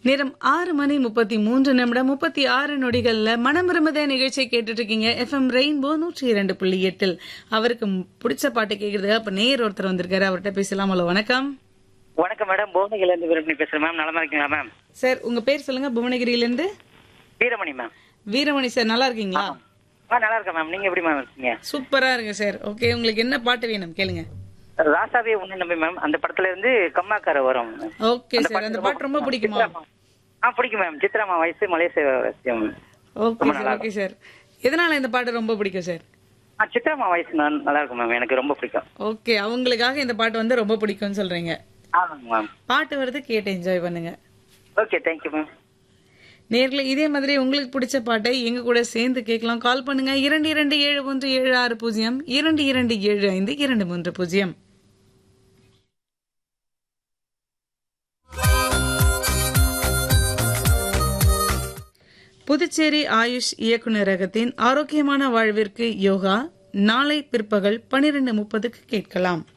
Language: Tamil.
நேரம் ஆறு மணி முப்பத்தி மூன்று நிமிடம் முப்பத்தி ஆறு நொடிகள்ல மனம் விரும்புதே நிகழ்ச்சியை கேட்டுட்டு இருக்கீங்க எஃப்எம் ரெயின்போ நூற்றி இரண்டு புள்ளி எட்டில் அவருக்கு பிடிச்ச பாட்டு கேக்குறது அப்ப நேர் ஒருத்தர் வந்திருக்காரு அவர்கிட்ட பேசலாம் ஹலோ வணக்கம் வணக்கம் மேடம் புவனகிரில இருந்து வீரமணி பேசுறேன் மேம் நலமா இருக்கீங்களா மேம் சார் உங்க பேர் சொல்லுங்க புவனகிரியில இருந்து வீரமணி மேம் வீரமணி சார் நல்லா இருக்கீங்களா ஆ நல்லா இருக்கேன் மேம் நீங்க எப்படி மேம் இருக்கீங்க சூப்பரா இருக்கு சார் ஓகே உங்களுக்கு என்ன பாட்டு வேணும் கேளுங்க ராசாவே உன்ன நம்பி மேம் அந்த படத்துல இருந்து கம்மாக்கார வரும் ஓகே சார் அந்த பாட்டு ரொம்ப பிடிக்குமா சித்ராமா. ஆ பிடிக்கும் மேம் சித்ராமா வயசு மலேசிய ரசியம் ஓகே சார் ஓகே சார் எதனால இந்த பாட்டு ரொம்ப பிடிக்கும் சார் ஆ சித்ராமா வயசு நான் நல்லா இருக்கும் மேம் எனக்கு ரொம்ப பிடிக்கும் ஓகே அவங்களுக்காக இந்த பாட்டு வந்து ரொம்ப பிடிக்கும்னு சொல்றீங்க ஆமாங்க மேம் பாட்டு வருது கேட்டு என்ஜாய் பண்ணுங்க ஓகே தேங்க்யூ மேம் நேர்ல இதே மாதிரி உங்களுக்கு பிடிச்ச பாட்டை எங்க கூட சேர்ந்து கேட்கலாம் கால் பண்ணுங்க இரண்டு இரண்டு ஏழு ஒன்று ஏழு ஆறு பூஜ்ஜியம் இரண்டு இரண்டு ஏழு ஐந்து இரண்டு மூன்று பூஜ்ஜியம் புதுச்சேரி ஆயுஷ் இயக்குநரகத்தின் ஆரோக்கியமான வாழ்விற்கு யோகா நாளை பிற்பகல் பனிரெண்டு முப்பதுக்கு கேட்கலாம்